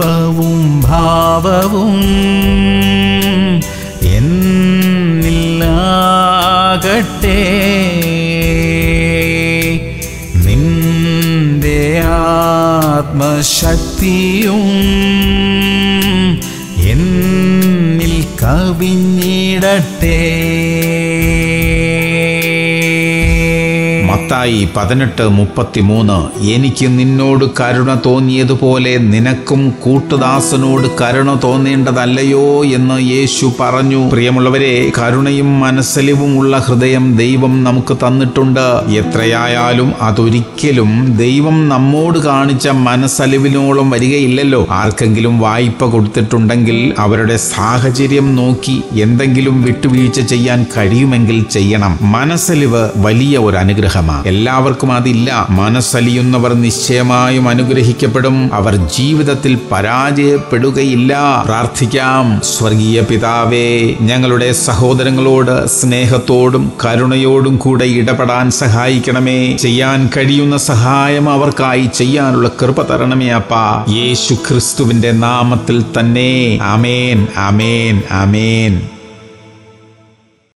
രൂപവും ഭാവവും എന്നില്ലാകട്ടെ നിന്റെ ആത്മശക്തിയും എന്നിൽ കവിഞ്ഞിടട്ടെ മത്തായി പതിനെട്ട് മുപ്പത്തിമൂന്ന് എനിക്ക് നിന്നോട് കരുണ തോന്നിയതുപോലെ നിനക്കും കൂട്ടുദാസനോട് കരുണ തോന്നേണ്ടതല്ലയോ എന്ന് യേശു പറഞ്ഞു പ്രിയമുള്ളവരെ കരുണയും മനസ്സലിവും ഉള്ള ഹൃദയം ദൈവം നമുക്ക് തന്നിട്ടുണ്ട് എത്രയായാലും അതൊരിക്കലും ദൈവം നമ്മോട് കാണിച്ച മനസ്സലിവിനോളം വരികയില്ലല്ലോ ആർക്കെങ്കിലും വായ്പ കൊടുത്തിട്ടുണ്ടെങ്കിൽ അവരുടെ സാഹചര്യം നോക്കി എന്തെങ്കിലും വിട്ടുവീഴ്ച ചെയ്യാൻ കഴിയുമെങ്കിൽ ചെയ്യണം മനസ്സലിവ് വലിയ ഒരു അനുഗ്രഹമാണ് എല്ലാവർക്കും അതില്ല മനസ്സലിയുന്നവർ നിശ്ചയമായും അനുഗ്രഹിക്കപ്പെടും അവർ ജീവിതത്തിൽ പരാജയപ്പെടുകയില്ല പ്രാർത്ഥിക്കാം സ്വർഗീയ പിതാവേ ഞങ്ങളുടെ സഹോദരങ്ങളോട് സ്നേഹത്തോടും കരുണയോടും കൂടെ ഇടപെടാൻ സഹായിക്കണമേ ചെയ്യാൻ കഴിയുന്ന സഹായം അവർക്കായി ചെയ്യാനുള്ള കൃപ തരണമേ അപ്പാ യേശു ക്രിസ്തുവിന്റെ നാമത്തിൽ തന്നെ അമേൻ അമേൻ അമേൻ